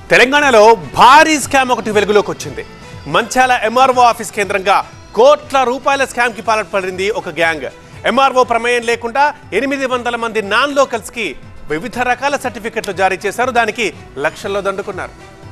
తెలంగాణలో భారీ స్కామ్ ఒకటి వెలుగులోకి వచ్చింది మంచాల ఎంఆర్ఓ ఆఫీస్ కేంద్రంగా కోట్ల రూపాయల స్కామ్ కి పాల్పడింది ఒక గ్యాంగ్ ఎంఆర్ఓ ప్రమేయం లేకుండా ఎనిమిది వందల మంది నాన్ లోకల్స్ కి వివిధ రకాల సర్టిఫికెట్లు జారీ చేశారు దానికి లక్షల్లో దండుకున్నారు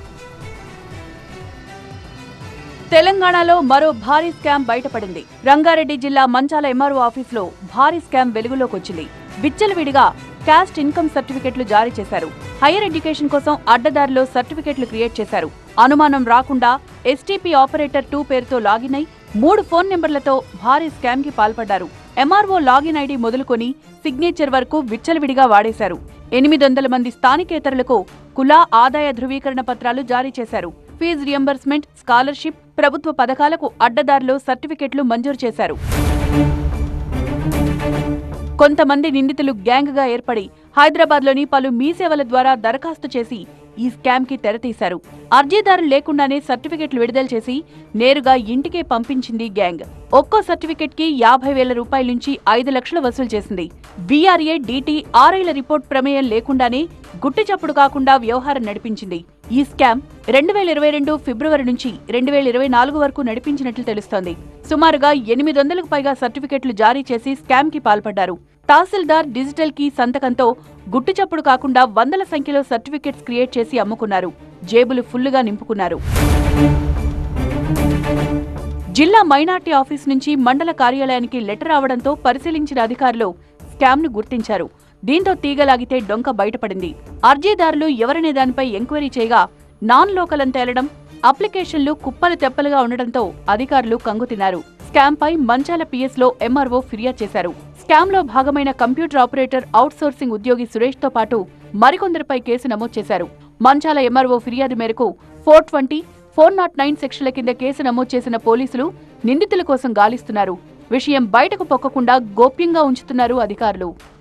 తెలంగాణలో మరో భారీ స్కామ్ బయటపడింది రంగారెడ్డి జిల్లా మంచాల ఎంఆర్ఓ ఆఫీసులో భారీ స్కామ్ వెలుగులోకి వచ్చింది విచ్చలవిడిగా క్యాస్ట్ ఇన్కమ్ సర్టిఫికెట్లు జారీ చేశారు హైయర్ ఎడ్యుకేషన్ కోసం అడ్డదారిలో సర్టిఫికెట్లు క్రియేట్ చేశారు అనుమానం రాకుండా ఎస్టీపీ ఆపరేటర్ టూ పేరుతో లాగిన్ అయి మూడు ఫోన్ నెంబర్లతో భారీ స్కామ్ కి పాల్పడ్డారు ఎంఆర్ఓ లాగిన్ ఐడి మొదలుకొని సిగ్నేచర్ వరకు విచ్చలవిడిగా వాడేశారు ఎనిమిది వందల మంది స్థానికేతరులకు కుల ఆదాయ ధృవీకరణ పత్రాలు జారీ చేశారు ఫీజు రియంబర్స్మెంట్ స్కాలర్షిప్ ప్రభుత్వ పథకాలకు అడ్డదారిలో సర్టిఫికెట్లు మంజూరు చేశారు కొంతమంది నిందితులు గ్యాంగ్గా ఏర్పడి హైదరాబాద్లోని పలు మీ సేవల ద్వారా దరఖాస్తు చేసి ఈ స్కామ్ కి తెరతీశారు అర్జీదారు లేకుండానే సర్టిఫికెట్లు విడుదల చేసి నేరుగా ఇంటికే పంపించింది గ్యాంగ్ ఒక్కో సర్టిఫికెట్ కి యాభై వేల రూపాయల నుంచి ఐదు లక్షలు వసూలు చేసింది బీఆర్ఏ డీటీ ఆర్ఐల రిపోర్ట్ ప్రమేయం లేకుండానే గుట్టు చప్పుడు కాకుండా వ్యవహారం నడిపించింది ఈ స్కామ్ రెండు వేల ఇరవై రెండు ఫిబ్రవరి నుంచి రెండు వేల ఇరవై నాలుగు వరకు నడిపించినట్లు తెలుస్తోంది సుమారుగా ఎనిమిది వందలకు పైగా సర్టిఫికెట్లు జారీ చేసి స్కామ్ కి పాల్పడ్డారు తహసీల్దార్ డిజిటల్ కీ సంతకంతో గుట్టు చప్పుడు కాకుండా వందల సంఖ్యలో సర్టిఫికెట్స్ క్రియేట్ చేసి అమ్ముకున్నారు జేబులు ఫుల్లుగా నింపుకున్నారు జిల్లా మైనార్టీ ఆఫీస్ నుంచి మండల కార్యాలయానికి లెటర్ రావడంతో పరిశీలించిన అధికారులు స్కామ్ ను గుర్తించారు దీంతో తీగలాగితే డొంక బయటపడింది అర్జీదారులు ఎవరనే దానిపై ఎంక్వైరీ చేయగా నాన్ లోకల్ అని తేలడం అప్లికేషన్లు కుప్పలు తెప్పలుగా ఉండడంతో అధికారులు కంగుతిన్నారు స్కామ్ పై మంచాల పిఎస్ లో ఎంఆర్ఓ ఫిర్యాదు చేశారు స్కామ్ లో భాగమైన కంప్యూటర్ ఆపరేటర్ అవుట్ సోర్సింగ్ ఉద్యోగి సురేష్ తో పాటు మరికొందరిపై కేసు నమోదు చేశారు మంచాల ఎంఆర్ఓ ఫిర్యాదు మేరకు four twenty four naught nine సెక్షన్ల కింద కేసు నమోదు చేసిన పోలీసులు నిందితుల కోసం గాలిస్తున్నారు విషయం బయటకు పొక్కకుండా గోప్యంగా ఉంచుతున్నారు అధికారులు